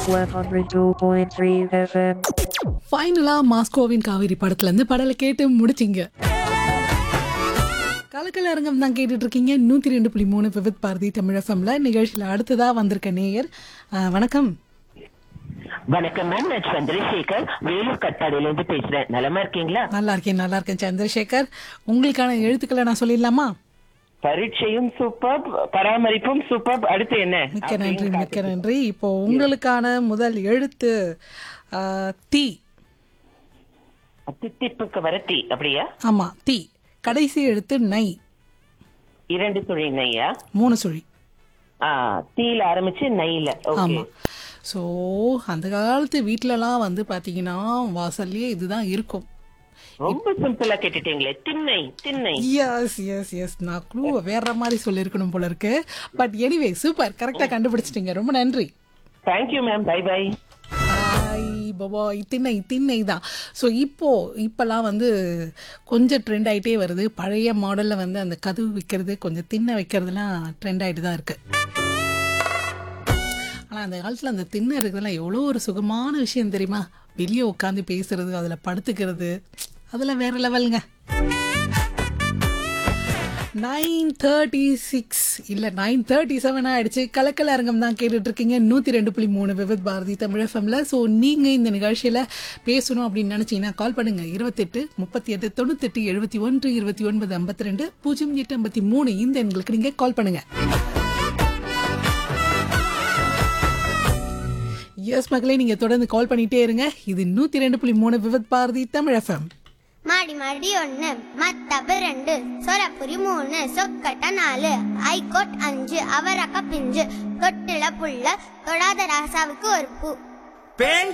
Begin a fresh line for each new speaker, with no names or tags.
102.3 FM.
ஃபைனலா மாஸ்கோவின் காவிரி படத்துல இருந்து பாடலை கேட்டு முடிச்சிங்க கலக்கல அரங்கம் தான் கேட்டுட்டு இருக்கீங்க நூத்தி ரெண்டு புள்ளி மூணு விவித் பாரதி தமிழ் எஃப்எம்ல நிகழ்ச்சியில அடுத்ததா வந்திருக்க நேயர் ஆ, வணக்கம்
வணக்கம் மேம் நான் சந்திரசேகர் வேலூர் கட்டாடியில இருந்து பேசுறேன் நலமா இருக்கீங்களா
நல்லா இருக்கேன் நல்லா இருக்கேன் சந்திரசேகர் உங்களுக்கான எழுத்துக்களை நான் சொல்லிடலாமா
பரீட்சையும் சூப்பர் பராமரிப்பும் சூப்பர் அடுத்து என்ன
மிக்க நன்றி மிக்க நன்றி இப்போ உங்களுக்கான முதல் எழுத்து ஆ, தீ
தித்திப்புக்கு வர தீ அப்படியா
ஆமா தீ கடைசி எழுத்து நை
இரண்டு துளி நெய்யா
மூணு சுழி
ஆ தீல ஆரம்பிச்சு நெய்ல ஓகே
ஆமா ஸோ அந்த காலத்து வீட்டிலலாம் வந்து பார்த்தீங்கன்னா வாசல்லையே இதுதான் இருக்கும்
ரொம்ப சிம்பிளா கேட்டுட்டீங்களே திண்ணை திண்ணை
எஸ் எஸ் எஸ் நான் க்ளூவை வேற மாதிரி சொல்லியிருக்கணும் போல இருக்கு பட் எனிவே சூப்பர் கரெக்டாக கண்டுபிடிச்சிட்டீங்க ரொம்ப நன்றி
thank you ma'am bye bye
hi பாபா திண்ணை திண்ணை தான் ஸோ இப்போ இப்போல்லாம் வந்து கொஞ்சம் ட்ரெண்ட் ஆகிட்டே வருது பழைய மாடலில் வந்து அந்த கதவு வைக்கிறது கொஞ்சம் திண்ணை வைக்கிறதுலாம் ட்ரெண்ட் ஆகிட்டு தான் இருக்கு ஆனால் அந்த காலத்தில் அந்த திண்ணை இருக்கிறதுலாம் எவ்வளோ ஒரு சுகமான விஷயம் தெரியுமா வெளியே உட்காந்து பேசுறது அதில் படுத்துக்கிறது அதெல்லாம் வேற லெவலுங்க நைன் தேர்ட்டி சிக்ஸ் இல்லை நைன் தேர்ட்டி செவன் ஆயிடுச்சு கலக்கல் அரங்கம் தான் கேட்டுட்டு இருக்கீங்க நூற்றி ரெண்டு புள்ளி மூணு விவித் பாரதி தமிழ் எஃப்எம்ல ஸோ நீங்கள் இந்த நிகழ்ச்சியில் பேசணும் அப்படின்னு நினச்சிங்கன்னா கால் பண்ணுங்க இருபத்தெட்டு முப்பத்தி எட்டு தொண்ணூத்தெட்டு எழுபத்தி ஒன்று இருபத்தி ஒன்பது ஐம்பத்தி ரெண்டு பூஜ்ஜியம் எட்டு ஐம்பத்தி மூணு இந்த எண்களுக்கு நீங்கள் கால் பண்ணுங்க எஸ் மகளே நீங்கள் தொடர்ந்து கால் பண்ணிட்டே இருங்க இது நூற்றி ரெண்டு புள்ளி மூணு விவித் பாரதி தமிழ் எஃப்எம்
மாடி மாடி ஒண்ணு மத்தப்பு ரெண்டு சொரப்புரி மூணு சொக்கட்ட நாலு ஐகோட் அஞ்சு அவரக்க பிஞ்சு தொட்டில புள்ள தொடாத ராசாவுக்கு ஒரு பூ
பேன்